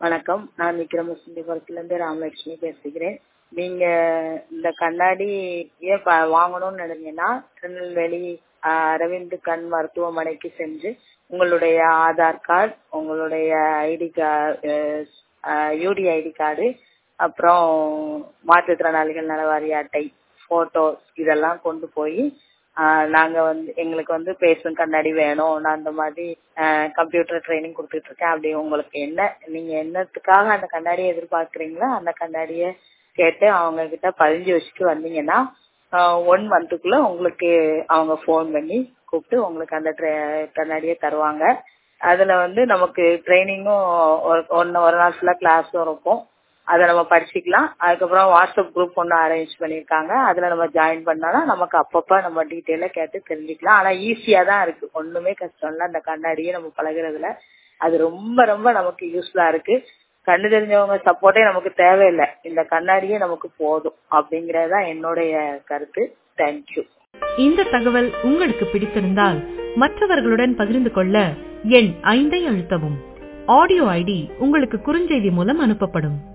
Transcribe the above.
வணக்கம் நான் விக்ரமசிங்கபுரத்துலேருந்து ராமலட்சுமி பேசுகிறேன் நீங்க இந்த கண்ணாடி ஏன் ப- வாங்கணும்னு நினைச்சீங்கன்னா திருநெல்வேலி ஆஹ், அரவிந்த் கண் மருத்துவமனைக்கு சென்று உங்களுடைய ஆதார் கார்டு உங்களுடைய ID card UD ID card அப்புறம் மாற்றுத்திறனாளிகள் நலவாரிய அட்டை போட்டோஸ் இதெல்லாம் கொண்டு போய் ஆஹ், நாங்க வந்து எங்களுக்கு வந்து பேசும் கண்ணாடி வேணும் நான் அந்த மாதிரி கம்ப்யூட்டர் ட்ரைனிங் கொடுத்துட்டு இருக்கேன் அப்படி உங்களுக்கு என்ன நீங்க என்னத்துக்காக அந்த கண்ணாடியை எதிர்பார்க்கறீங்களோ அந்த கண்ணாடியை கேட்டு அவங்க கிட்ட பதிஞ்சு வச்சுட்டு வந்தீங்கன்னா ஒன் மந்த்துக்குள்ள உங்களுக்கு அவங்க ஃபோன் பண்ணி கூப்பிட்டு உங்களுக்கு அந்த tra- கண்ணாடியை தருவாங்க அதுல வந்து நமக்கு ட்ரைனிங்கும் ஒன்னு ஒரு நாள் ஃபுல்லா கிளாஸும் இருக்கும் அதை நம்ம படிச்சுக்கலாம் அதுக்கப்புறம் வாட்ஸ்அப் குரூப் ஒன்று அரேஞ்ச் பண்ணியிருக்காங்க அதில் நம்ம ஜாயின் பண்ணாலும் நமக்கு அப்பப்போ நம்ம டீட்டெயிலாக கேட்டு தெரிஞ்சுக்கலாம் ஆனால் ஈஸியாக தான் இருக்கு ஒன்றுமே கஷ்டம் இல்லை அந்த கண்ணாடியை நம்ம பழகுறதுல அது ரொம்ப ரொம்ப நமக்கு யூஸ்ஃபுல்லாக இருக்கு கண்ணு தெரிஞ்சவங்க சப்போர்ட்டே நமக்கு தேவையில்லை இந்த கண்ணாடியே நமக்கு போதும் அப்படிங்கறது தான் என்னுடைய கருத்து தேங்க்யூ இந்த தகவல் உங்களுக்கு பிடித்திருந்தால் மற்றவர்களுடன் பகிர்ந்து கொள்ள எண் ஐந்தை அழுத்தவும் ஆடியோ ஐடி உங்களுக்கு குறுஞ்செய்தி மூலம் அனுப்பப்படும்